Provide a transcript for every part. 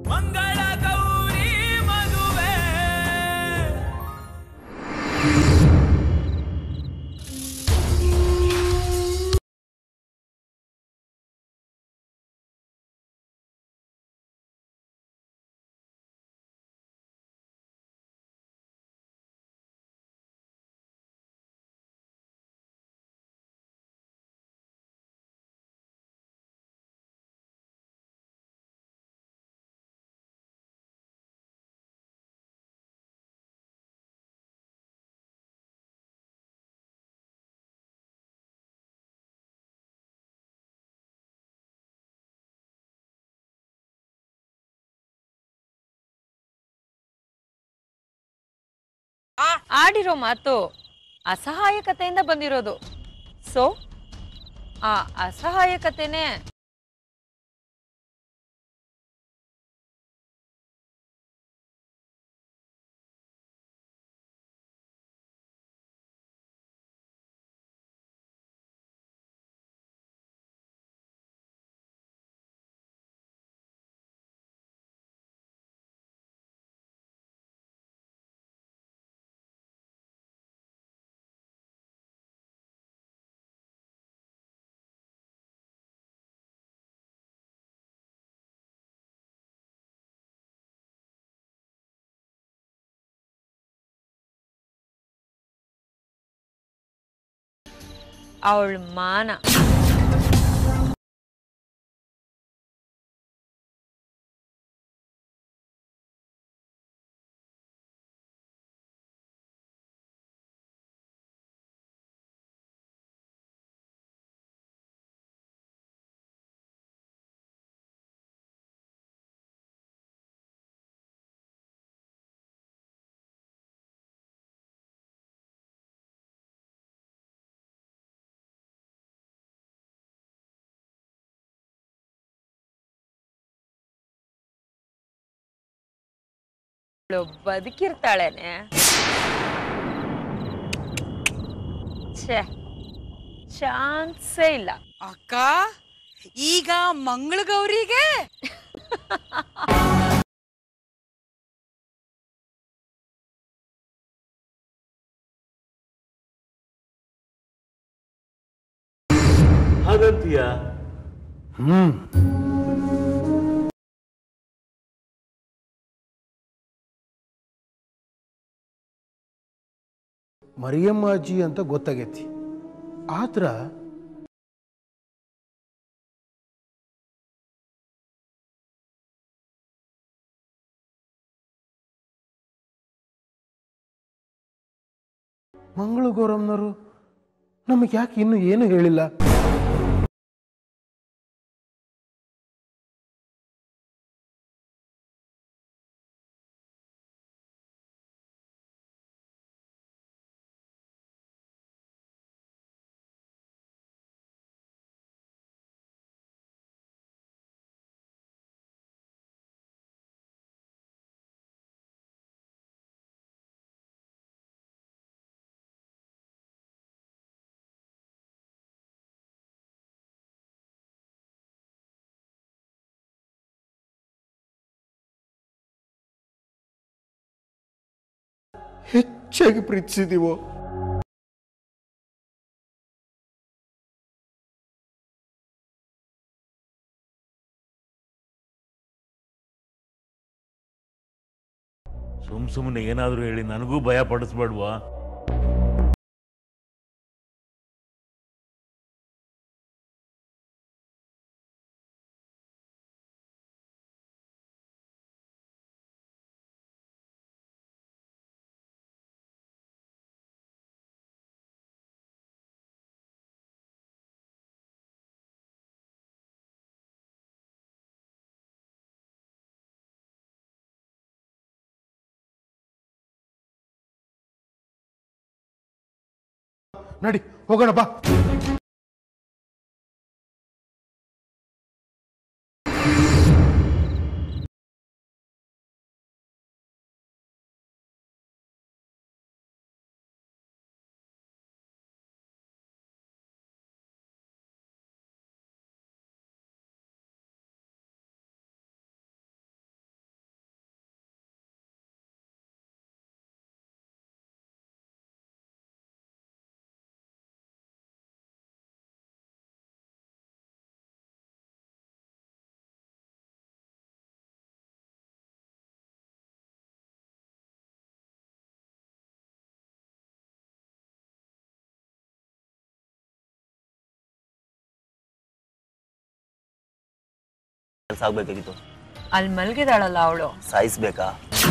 ಮಂಗಳ ಗೌರಿ ಮದುವೆ ಆಡಿರೋ ಮಾತು ಅಸಹಾಯಕತೆಯಿಂದ ಬಂದಿರೋದು ಸೊ ಆ ಅಸಹಾಯಕತೆನೇ ಅವಳ ಮಾನ ಅವಳು ಬದುಕಿರ್ತಾಳೇನೆ ಛೇ ಚಾನ್ಸೇ ಇಲ್ಲ ಅಕ್ಕ ಈಗ ಮಂಗಳಗೌರಿಗೆ ಹಾಗಂತೀಯ ಹ್ಮ್ ಮರಿಯಮ್ಮಾಜಿ ಅಂತ ಗೊತ್ತಾಗೈತಿ ಆದ್ರ ಮಂಗಳು ಗೌರಮ್ನವರು ನಮಗೆ ಯಾಕೆ ಇನ್ನೂ ಏನು ಹೇಳಿಲ್ಲ ಹೆಚ್ಚಾಗಿ ಪ್ರೀತಿಸಿದೀವೋ ಸುಮ್ ಸುಮ್ಮನೆ ಏನಾದರೂ ಹೇಳಿ ನನಗೂ ಭಯ ಪಡಿಸ್ಬೇಡ್ವಾ ನಡಿ ಹೋಗೋಣ ಬಾ ಕೆಲಸ ಆಗ್ಬೇಕಾಗಿತ್ತು ಅಲ್ಲಿ ಮಲ್ಗಿದಾಳಲ್ಲ ಅವಳು ಸಾಯಿಸ್ಬೇಕಾ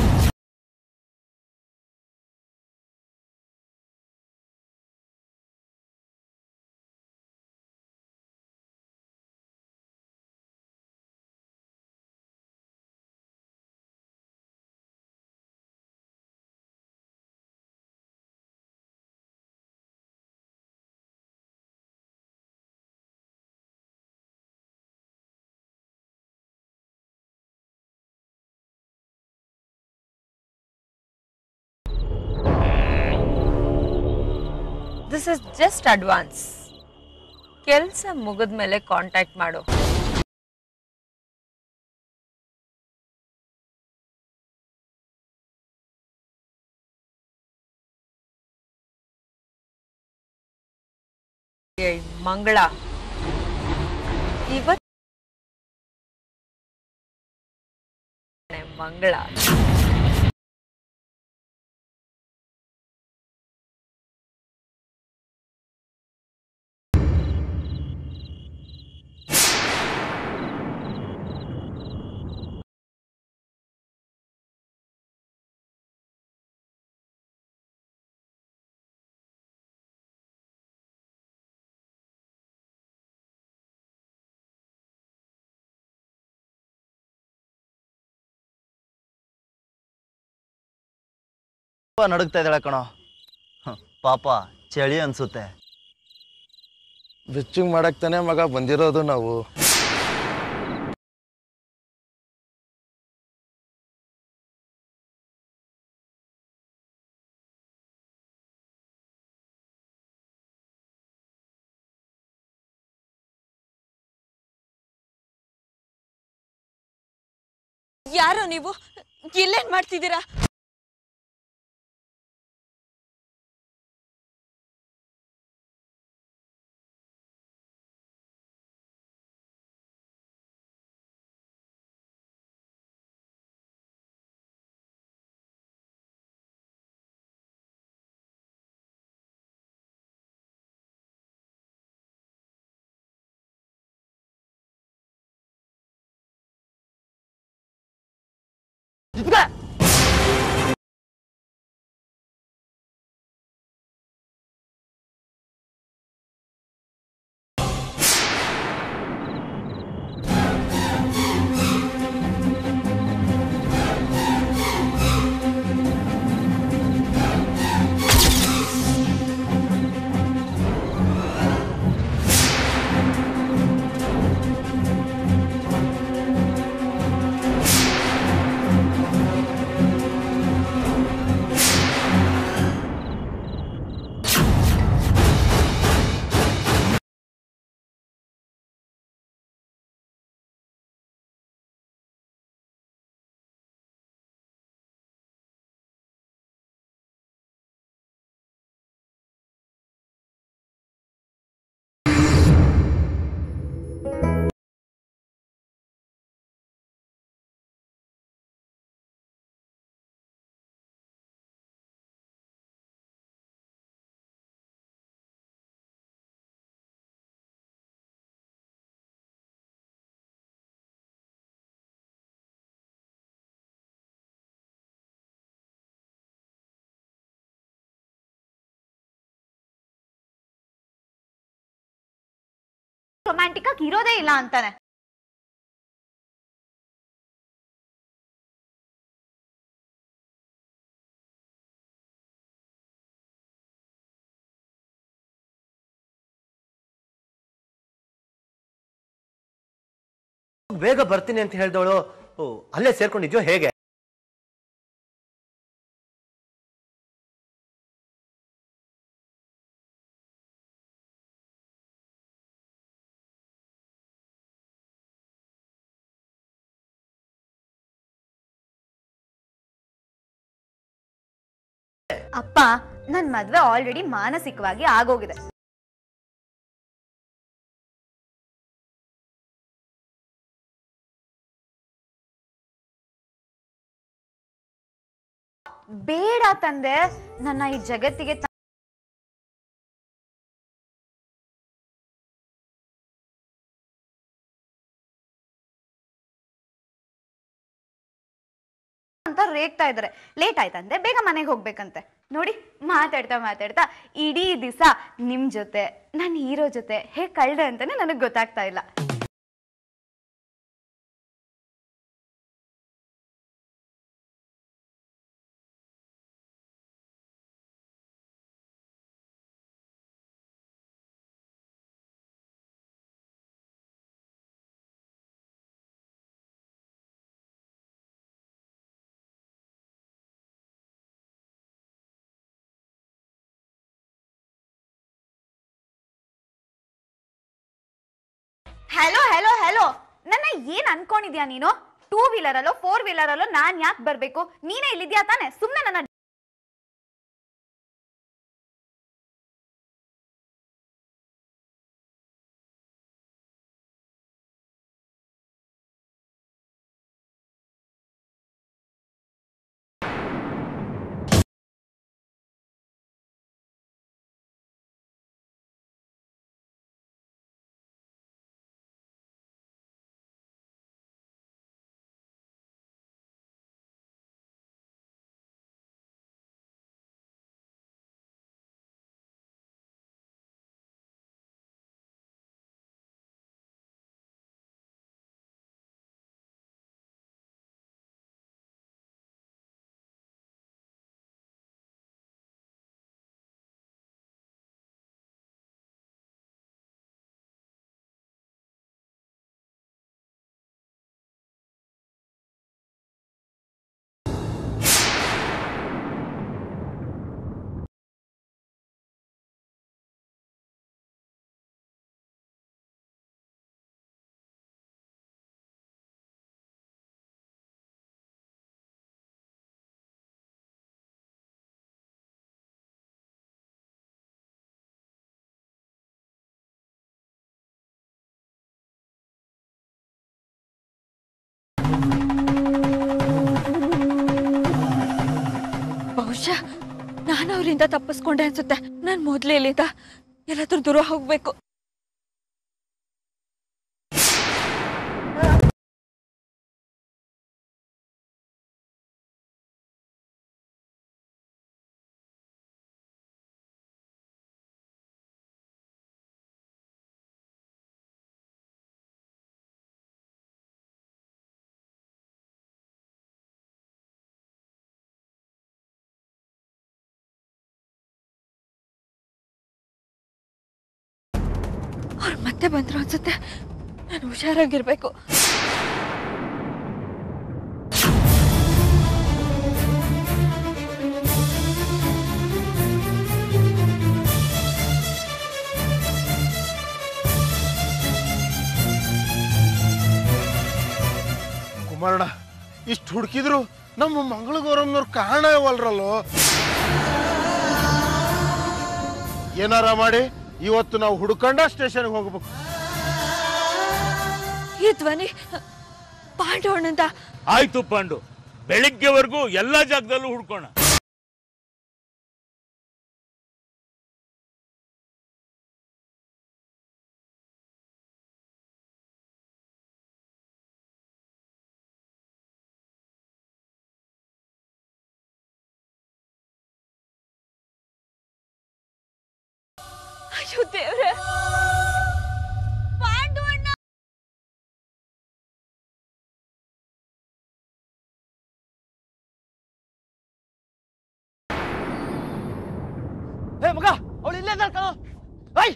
ದಿಸ್ ಇಸ್ ಜಸ್ಟ್ ಅಡ್ವಾನ್ಸ್ ಕೆಲಸ ಮುಗಿದ್ಮೇಲೆ ಕಾಂಟ್ಯಾಕ್ಟ್ ಮಾಡು ಏಯ್, ಮಂಗಳ ಇವತ್ ಮಂಗಳ ಪಾಪ ನಡುಗ್ತಾ ಇದ್ದಾಳೆ ಕಣೋ ಹ, ಪಾಪ ಚಳಿ ಅನ್ಸುತ್ತೆ ಬೆಚ್ಚಿಂಗ್ ಮಾಡಕ್ ತಾನೇ ಮಗ ಬಂದಿರೋದು ನಾವು ಯಾರೋ ನೀವು ಇಲ್ಲೇನ್ ಮಾಡ್ತಿದ್ದೀರಾ ರೊಮ್ಯಾಂಟಿಕ್ ಆಗಿ ಇರೋದೇ ಇಲ್ಲ ಅಂತಾನೆ ಬೇಗ ಬರ್ತೀನಿ ಅಂತ ಹೇಳ್ದವಳು ಅಲ್ಲೇ ಸೇರ್ಕೊಂಡಿದ್ಯೋ ಹೇಗೆ ಅಪ್ಪ ನನ್ ಮದ್ವೆ ಆಲ್ರೆಡಿ ಮಾನಸಿಕವಾಗಿ ಆಗೋಗಿದೆ ಬೇಡ ತಂದೆ ನನ್ನ ಈ ಜಗತ್ತಿಗೆ ತ- ಅಂತ ರೇಗ್ತಾ ಇದಾರೆ ಲೇಟ್ ಆಯ್ತಂತೆ ಬೇಗ ಮನೆಗೆ ಹೋಗ್ಬೇಕಂತೆ ನೋಡಿ ಮಾತಾಡ್ತಾ ಮಾತಾಡ್ತಾ ಇಡೀ ದಿವಸ ನಿಮ್ ಜೊತೆ ನನ್ನ ಹೀರೋ ಜೊತೆ ಹೇಗ್ ಕಳ್ದೆ ಅಂತಾನೆ ನನಗೆ ಗೊತ್ತಾಗ್ತಾ ಇಲ್ಲ ಹಲೋ ಹಲೋ ಹಲೋ ನನ್ನ ಏನ್ ಅನ್ಕೊಂಡಿದ್ಯಾ ನೀನು ಟೂ ವೀಲರ್ ಅಲ್ಲೋ ಫೋರ್ ವೀಲರ್ ಅಲ್ಲೋ ನಾನ್ ಯಾಕೆ ಬರ್ಬೇಕು ನೀನೇ ಇಲ್ಲಿದ್ಯಾ ತಾನೆ ಸುಮ್ನೆ ನನ್ನ ಬಹುಶಃ ನಾನು ಅವರಿಂದ ತಪ್ಪಿಸ್ಕೊಂಡೆ ಅನ್ಸುತ್ತೆ ನಾನು ಮೊದ್ಲೇ ಇಲ್ಲಿಂದ ಎಲ್ಲಾದ್ರೂ ದೂರ ಹೋಗ್ಬೇಕು ಅವ್ರು ಮತ್ತೆ ಬಂದ್ರು ಅನ್ಸುತ್ತೆ ನಾನು ಹುಷಾರಾಗಿರ್ಬೇಕು ಕುಮಾರಣ್ಣ ಇಷ್ಟು ಹುಡುಕಿದ್ರು ನಮ್ಮ ಮಂಗಳ ಗೌರಮ್ನವ್ರು ಕಾಣವಲ್ರಲ್ಲೋ ಏನಾರ ಮಾಡಿ ಇವತ್ತು ನಾವು ಹುಡ್ಕೊಂಡ ಸ್ಟೇಷನ್ಗೆ ಹೋಗ್ಬೇಕು ಈ ಧ್ವನಿ ಪಾಂಡವಣ್ಣಂದ ಆಯ್ತು ಪಾಂಡು ಬೆಳಿಗ್ಗೆವರೆಗೂ ಎಲ್ಲಾ ಜಾಗದಲ್ಲೂ ಹುಡ್ಕೋಣ ಅಯ್ಯೋ ದೇವ್ರೆ ಪಾಂಡವಣ್ಣ ಏ ಮಗ ಅವಳು ಇಲ್ಲೇ ಇದ್ದಾಳ್ ಕಣೋ ಐ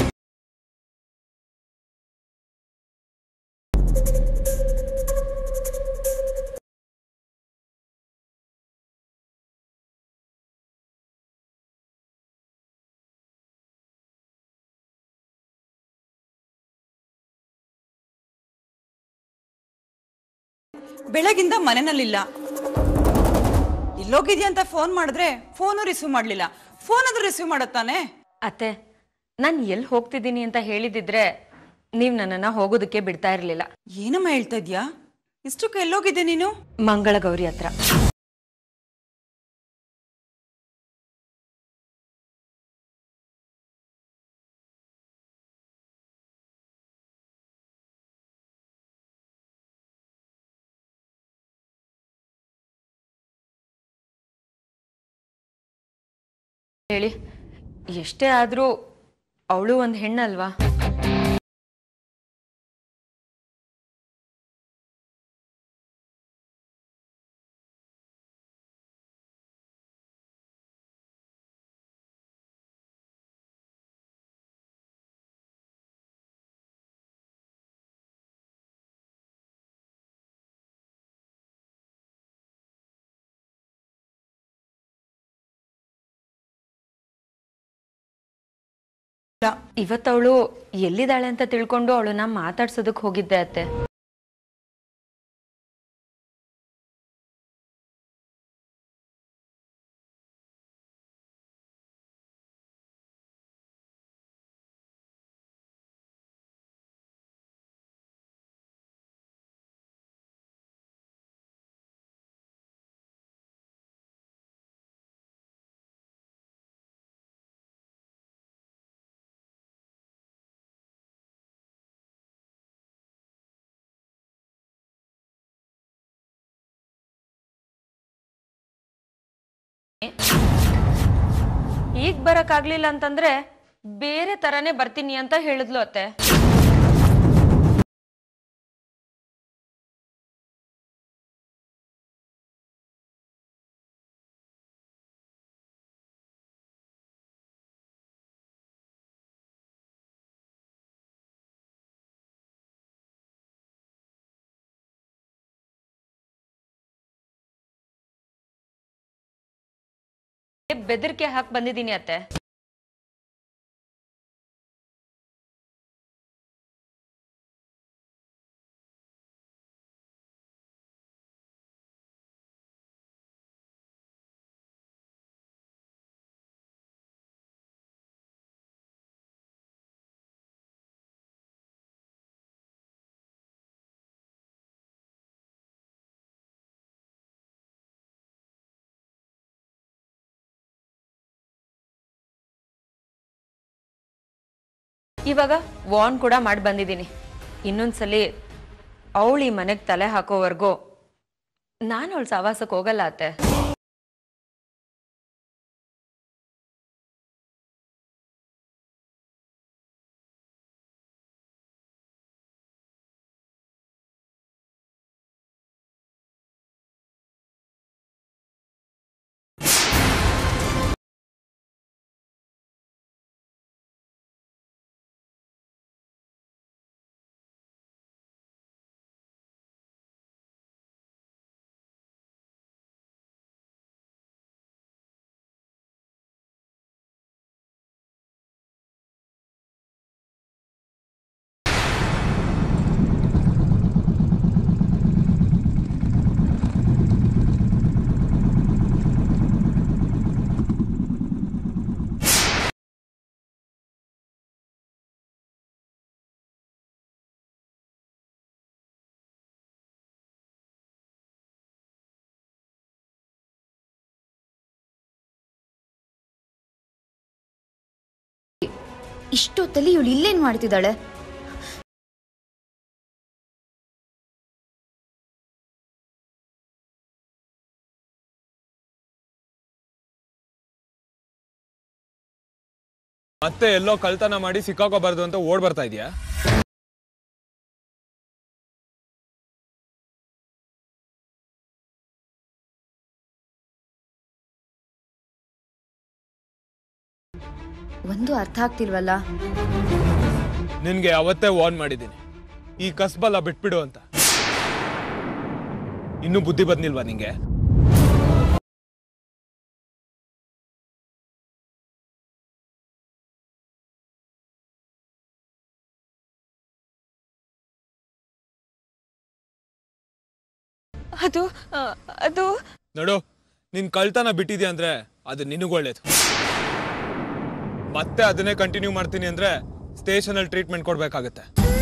ಬೆಳಗಿಂದ ಮನೆಯಲ್ಲಿಲ್ಲ ಇಲ್ಲೋಗಿದ್ಯಾ ಅಂತ ಫೋನ್ ಮಾಡಿದ್ರೆ ಫೋನು ರಿಸೀವ್ ಮಾಡ್ಲಿಲ್ಲ ಫೋನ್ ಆದ್ರೂ ರಿಸೀವ್ ಮಾಡತ್ತಾನೆ ಅತ್ತೆ ನಾನು ಎಲ್ಲಿ ಹೋಗ್ತಿದ್ದೀನಿ ಅಂತ ಹೇಳಿದಿದ್ರೆ ನೀವು ನನ್ನನ್ನು ಹೋಗೋದಕ್ಕೆ ಬಿಡ್ತಾ ಇರಲಿಲ್ಲ ಏನಮ್ಮ ಹೇಳ್ತಾ ಇದ್ಯಾ ಇಷ್ಟಕ್ಕೆ ಎಲ್ಲೋಗಿದ್ದೆ ನೀನು ಮಂಗಳ ಗೌರಿ ಹತ್ರ ಹೇಳಿ ಎಷ್ಟೇ ಆದರೂ ಅವಳು ಒಂದು ಹೆಣ್ಣಲ್ವಾ ಇವತ್ತವಳು ಎಲ್ಲಿದ್ದಾಳೆ ಅಂತ ತಿಳ್ಕೊಂಡು ಅವಳನ್ನ ಮಾತಾಡ್ಸೋದಕ್ಕೆ ಹೋಗಿದ್ದೆ ಅತ್ತೆ ಈಗ ಬರಕ್ಕಾಗ್ಲಿಲ್ಲ ಅಂತಂದ್ರೆ ಬೇರೆ ತರನೇ ಬರ್ತೀನಿ ಅಂತ ಹೇಳಿದ್ಲು ಅತ್ತೆ ಬೆದರಿಕೆ ಹಾಕಿ ಬಂದಿದ್ದೀನಿ ಅತ್ತೆ ಇವಾಗ ವಾರ್ನ್ ಕೂಡ ಮಾಡಿ ಬಂದಿದ್ದೀನಿ ಇನ್ನೊಂದ್ಸಲಿ ಅವಳು ಈ ಮನೆಗೆ ತಲೆ ಹಾಕೋವರೆಗೂ ನಾನು ಅವಳ ಸವಾಸಕ್ಕೆ ಹೋಗಲ್ಲ ಅತ್ತೆ ಇಷ್ಟೊತ್ತಲ್ಲಿ ಇವಳು ಇಲ್ಲೇನ್ ಮಾಡ್ತಿದ್ದಾಳೆ ಮತ್ತೆ ಎಲ್ಲೋ ಕಳ್ತನ ಮಾಡಿ ಸಿಕ್ಕಾಕೋಬಾರ್ದು ಅಂತ ಓಡ್ ಬರ್ತಾ ಇದೆಯಾ ಒಂದು ಅರ್ಥ ಆಗ್ತಿಲ್ವಲ್ಲ ನಿನ್ಗೆ ಅವತ್ತೇ ವಾರ್ನ್ ಮಾಡಿದ್ದೀನಿ ಈ ಕಸ್ಬಲ್ಲ ಬಿಟ್ಬಿಡು ಅಂತ ಇನ್ನೂ ಬುದ್ಧಿ ಬಂದಿಲ್ವಾ ನಿಂಗೆ ಅದು ಆ, ಅದು ನೋಡು ನಿನ್ ಕಳ್ತನ ಬಿಟ್ಟಿದ್ಯಾ ಅಂದ್ರೆ ಅದು ನಿನಗೊಳ್ಳೇದು ಮತ್ತೆ ಅದನ್ನೇ ಕಂಟಿನ್ಯೂ ಮಾಡ್ತೀನಿ ಅಂದ್ರೆ ಸ್ಟೇಷನ್ ಅಲ್ಲಿ ಟ್ರೀಟ್ಮೆಂಟ್ ಕೊಡ್ಬೇಕಾಗತ್ತೆ